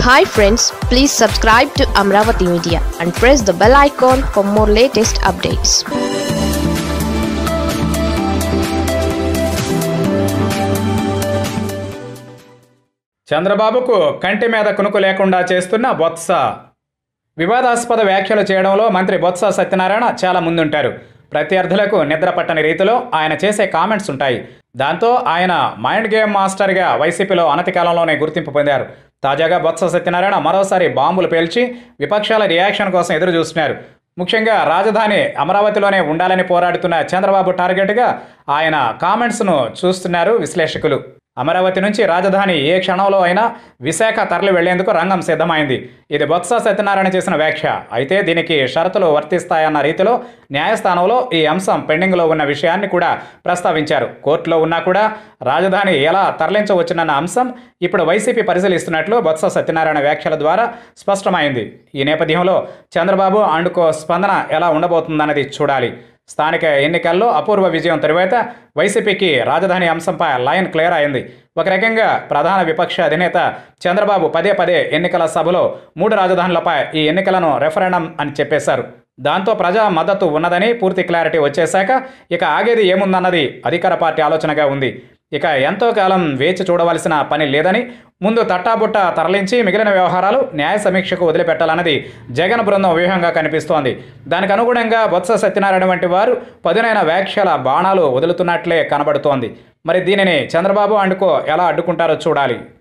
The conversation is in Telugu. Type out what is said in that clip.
hi friends please subscribe to Amaravati media and press the bell icon for more latest updates చంద్రబాబుకు కంటి మీద కునుకు లేకుండా చేస్తున్న బొత్స వివాదాస్పద వ్యాఖ్యలు చేయడంలో మంత్రి బొత్స సత్యనారాయణ చాలా ముందుంటారు ప్రత్యర్థులకు నిద్ర పట్టని రీతిలో ఆయన చేసే కామెంట్స్ ఉంటాయి దాంతో ఆయన మైండ్ గేమ్ మాస్టర్గా వైసీపీలో అనతి కాలంలోనే గుర్తింపు పొందారు తాజాగా బొత్స సత్యనారాయణ మరోసారి బాంబులు పేల్చి విపక్షాల రియాక్షన్ కోసం ఎదురు చూస్తున్నారు ముఖ్యంగా రాజధాని అమరావతిలోనే ఉండాలని పోరాడుతున్న చంద్రబాబు టార్గెట్గా ఆయన కామెంట్స్ను చూస్తున్నారు విశ్లేషకులు అమరావతి నుంచి రాజధాని ఏ క్షణంలో అయినా విశాఖ తరలి వెళ్లేందుకు రంగం సిద్ధమైంది ఇది బొత్స సత్యనారాయణ చేసిన వ్యాఖ్య అయితే దీనికి షరతులు వర్తిస్తాయన్న రీతిలో న్యాయస్థానంలో ఈ అంశం పెండింగ్లో ఉన్న విషయాన్ని కూడా ప్రస్తావించారు కోర్టులో ఉన్నా కూడా రాజధాని ఎలా తరలించవచ్చునన్న అంశం ఇప్పుడు వైసీపీ పరిశీలిస్తున్నట్లు బొత్స సత్యనారాయణ వ్యాఖ్యల ద్వారా స్పష్టమైంది ఈ నేపథ్యంలో చంద్రబాబు అండుకో స్పందన ఎలా ఉండబోతుందన్నది చూడాలి స్థానిక ఎన్నికల్లో అపూర్వ విజయం తరువాత వైసీపీకి రాజధాని అంశంపై లైన్ క్లియర్ అయింది ఒక రకంగా ప్రధాన విపక్ష అధినేత చంద్రబాబు పదే పదే ఎన్నికల సభలో మూడు రాజధానులపై ఈ ఎన్నికలను రెఫరెండం అని చెప్పేశారు దాంతో ప్రజా మద్దతు ఉన్నదని పూర్తి క్లారిటీ వచ్చేశాక ఇక ఆగేది ఏముందన్నది అధికార పార్టీ ఆలోచనగా ఉంది ఇక ఎంతో కాలం వేచి చూడవలసిన పని లేదని ముందు తట్టాబుట్ట తరలించి మిగిలిన వ్యవహారాలు న్యాయ సమీక్షకు వదిలిపెట్టాలన్నది జగన్ బృందం వ్యూహంగా కనిపిస్తోంది దానికి అనుగుణంగా బొత్స సత్యనారాయణ వంటి వారు పదునైన వ్యాఖ్యల బాణాలు వదులుతున్నట్లే కనబడుతోంది మరి దీనిని చంద్రబాబు అండుకో ఎలా అడ్డుకుంటారో చూడాలి